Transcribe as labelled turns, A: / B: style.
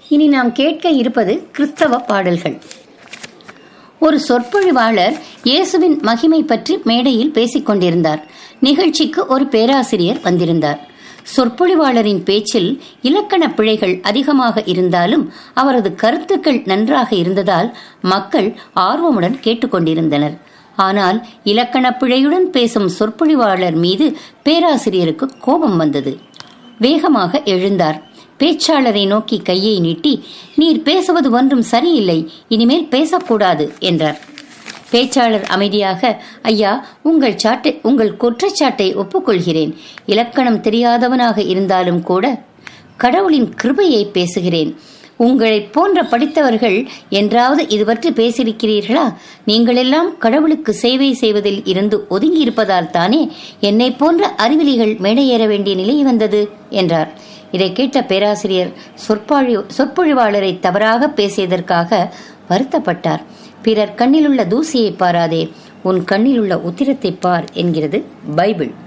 A: இனி நாம் கேட்க இருப்பது கிறிஸ்தவ பாடல்கள் ஒரு சொற்பொழிவாளர் இயேசுவின் மகிமை பற்றி மேடையில் பேசிக் கொண்டிருந்தார் நிகழ்ச்சிக்கு ஒரு பேராசிரியர் வந்திருந்தார் சொற்பொழிவாளரின் பேச்சில் இலக்கண பிழைகள் அதிகமாக இருந்தாலும் அவரது கருத்துக்கள் நன்றாக இருந்ததால் மக்கள் ஆர்வமுடன் கேட்டுக்கொண்டிருந்தனர் ஆனால் இலக்கண பிழையுடன் பேசும் சொற்பொழிவாளர் மீது பேராசிரியருக்கு கோபம் வந்தது வேகமாக எழுந்தார் பேச்சாளரை நோக்கி கையை நீட்டி நீர் பேசுவது ஒன்றும் சரியில்லை இனிமேல் பேசக்கூடாது என்றார் பேச்சாளர் அமைதியாக ஐயா உங்கள் சாட்டை உங்கள் குற்றச்சாட்டை ஒப்புக்கொள்கிறேன் இலக்கணம் தெரியாதவனாக இருந்தாலும் கூட கடவுளின் கிருபையை பேசுகிறேன் உங்களைப் போன்ற படித்தவர்கள் என்றாவது இது பற்றி பேசியிருக்கிறீர்களா நீங்களெல்லாம் கடவுளுக்கு சேவை செய்வதில் இருந்து ஒதுங்கி இருப்பதால் தானே என்னை போன்ற அறிவிலிகள் மேடையேற வேண்டிய நிலை வந்தது என்றார் இதை கேட்ட பேராசிரியர் சொற்பொழி சொற்பொழிவாளரை தவறாக பேசியதற்காக வருத்தப்பட்டார் பிறர் கண்ணிலுள்ள தூசியை பாராதே உன் கண்ணிலுள்ள உத்திரத்தை பார் என்கிறது பைபிள்